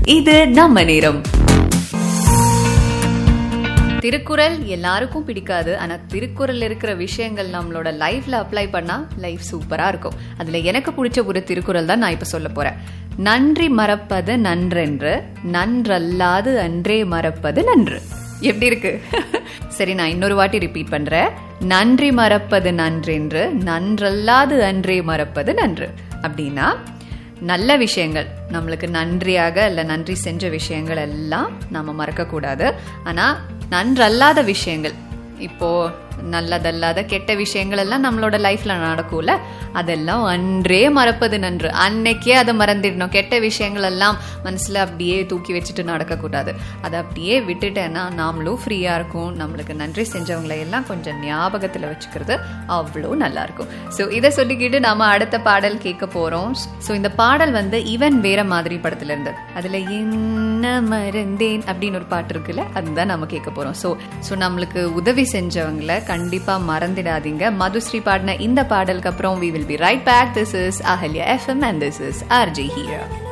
இது நம்ம நேரம் திருக்குறள் எல்லாருக்கும் பிடிக்காது ஆனா திருக்குறள் இருக்கிற விஷயங்கள் நம்மளோட லைஃப்ல அப்ளை பண்ணா லைஃப் சூப்பரா இருக்கும் அதுல எனக்கு பிடிச்ச ஒரு திருக்குறள் தான் நான் இப்ப சொல்ல போறேன் நன்றி மறப்பது நன்றென்று நன்றல்லாது அன்றே மறப்பது நன்று எப்படி இருக்கு சரி நான் இன்னொரு வாட்டி ரிப்பீட் பண்றேன் நன்றி மறப்பது நன்றென்று நன்றல்லாது அன்றே மறப்பது நன்று அப்படின்னா நல்ல விஷயங்கள் நம்மளுக்கு நன்றியாக இல்லை நன்றி செஞ்ச விஷயங்கள் எல்லாம் நம்ம மறக்கக்கூடாது ஆனால் நன்றல்லாத விஷயங்கள் இப்போ நல்லதல்லாத கெட்ட விஷயங்கள் எல்லாம் நம்மளோட லைஃப்ல நடக்கும்ல அதெல்லாம் அன்றே மறப்பது நன்று அன்னைக்கே அதை மறந்துடணும் கெட்ட விஷயங்கள் எல்லாம் மனசுல அப்படியே தூக்கி வச்சுட்டு நடக்கக்கூடாது அதை அப்படியே விட்டுட்டேன்னா நாமளும் ஃப்ரீயா இருக்கும் நம்மளுக்கு நன்றி செஞ்சவங்களை எல்லாம் கொஞ்சம் ஞாபகத்துல வச்சுக்கிறது அவ்வளோ நல்லா இருக்கும் ஸோ இதை சொல்லிக்கிட்டு நாம அடுத்த பாடல் கேட்க போறோம் ஸோ இந்த பாடல் வந்து இவன் வேற மாதிரி படத்துல இருந்து அதுல என்ன மறந்தேன் அப்படின்னு ஒரு பாட்டு இருக்குல்ல அதுதான் நம்ம கேட்க போறோம் ஸோ ஸோ நம்மளுக்கு உதவி செஞ்சவங்களை கண்டிப்பா மறந்துடாதீங்க மதுஸ்ரீ பாடின இந்த பாடலுக்கு அப்புறம் we will be right back this is Ahalya FM and this is RJ hero